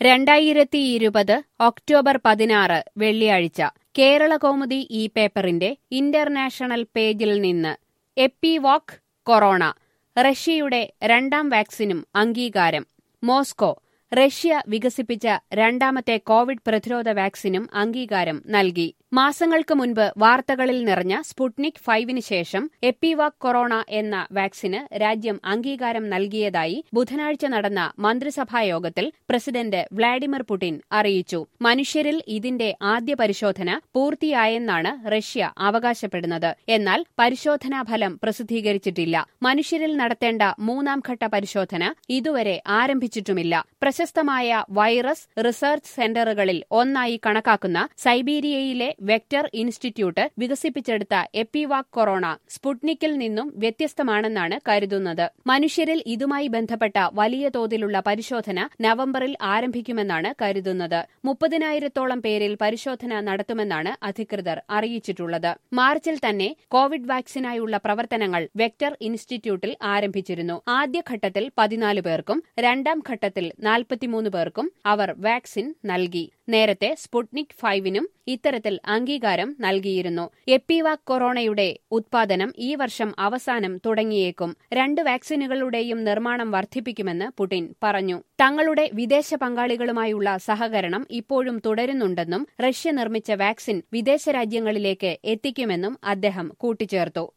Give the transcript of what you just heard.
രണ്ടായിരത്തി ഇരുപത് ഒക്ടോബർ പതിനാറ് വെള്ളിയാഴ്ച കേരളകൗമുദി ഈ പേപ്പറിന്റെ ഇന്റർനാഷണൽ പേജിൽ നിന്ന് എപ്പിവാക് കൊറോണ റഷ്യയുടെ രണ്ടാം വാക്സിനും അംഗീകാരം മോസ്കോ റഷ്യ വികസിപ്പിച്ച രണ്ടാമത്തെ കോവിഡ് പ്രതിരോധ വാക്സിനും അംഗീകാരം നൽകി മാസങ്ങൾക്ക് മുൻപ് വാർത്തകളിൽ നിറഞ്ഞ സ്പുട്നിക് ഫൈവിന് ശേഷം എപ്പിവാക് കൊറോണ എന്ന വാക്സിന് രാജ്യം അംഗീകാരം നൽകിയതായി ബുധനാഴ്ച നടന്ന മന്ത്രിസഭാ യോഗത്തിൽ പ്രസിഡന്റ് വ്ളാഡിമിർ പുടിൻ അറിയിച്ചു മനുഷ്യരിൽ ഇതിന്റെ ആദ്യ പരിശോധന പൂർത്തിയായെന്നാണ് റഷ്യ അവകാശപ്പെടുന്നത് എന്നാൽ പരിശോധനാ ഫലം പ്രസിദ്ധീകരിച്ചിട്ടില്ല മനുഷ്യരിൽ നടത്തേണ്ട മൂന്നാം ഘട്ട പരിശോധന ഇതുവരെ ആരംഭിച്ചിട്ടുമില്ല പ്രശസ്തമായ വൈറസ് റിസർച്ച് സെന്ററുകളിൽ ഒന്നായി കണക്കാക്കുന്ന സൈബീരിയയിലെ വെക്ടർ ഇൻസ്റ്റിറ്റ്യൂട്ട് വികസിപ്പിച്ചെടുത്ത എപ്പിവാക് കൊറോണ സ്പുട്നിക്കിൽ നിന്നും വ്യത്യസ്തമാണെന്നാണ് കരുതുന്നത് മനുഷ്യരിൽ ഇതുമായി ബന്ധപ്പെട്ട വലിയ തോതിലുള്ള പരിശോധന നവംബറിൽ ആരംഭിക്കുമെന്നാണ് കരുതുന്നത് മുപ്പതിനായിരത്തോളം പേരിൽ പരിശോധന നടത്തുമെന്നാണ് അധികൃതർ അറിയിച്ചിട്ടുള്ളത് മാർച്ചിൽ തന്നെ കോവിഡ് വാക്സിനായുള്ള പ്രവർത്തനങ്ങൾ വെക്ടർ ഇൻസ്റ്റിറ്റ്യൂട്ടിൽ ആരംഭിച്ചിരുന്നു ആദ്യഘട്ടത്തിൽ പതിനാല് പേർക്കും രണ്ടാം ഘട്ടത്തിൽ നാൽപ്പത്തിമൂന്ന് പേർക്കും അവർ വാക്സിൻ നൽകി നേരത്തെ സ്പുട്നിക് ഫൈവിനും ഇത്തരത്തിൽ അംഗീകാരം നൽകിയിരുന്നു എപ്പിവാക് കൊറോണയുടെ ഉത്പാദനം ഈ വർഷം അവസാനം തുടങ്ങിയേക്കും രണ്ട് വാക്സിനുകളുടെയും നിർമ്മാണം വർദ്ധിപ്പിക്കുമെന്ന് പുടിൻ പറഞ്ഞു തങ്ങളുടെ വിദേശ പങ്കാളികളുമായുള്ള സഹകരണം ഇപ്പോഴും തുടരുന്നുണ്ടെന്നും റഷ്യ നിർമ്മിച്ച വാക്സിൻ വിദേശ രാജ്യങ്ങളിലേക്ക് എത്തിക്കുമെന്നും അദ്ദേഹം കൂട്ടിച്ചേർത്തു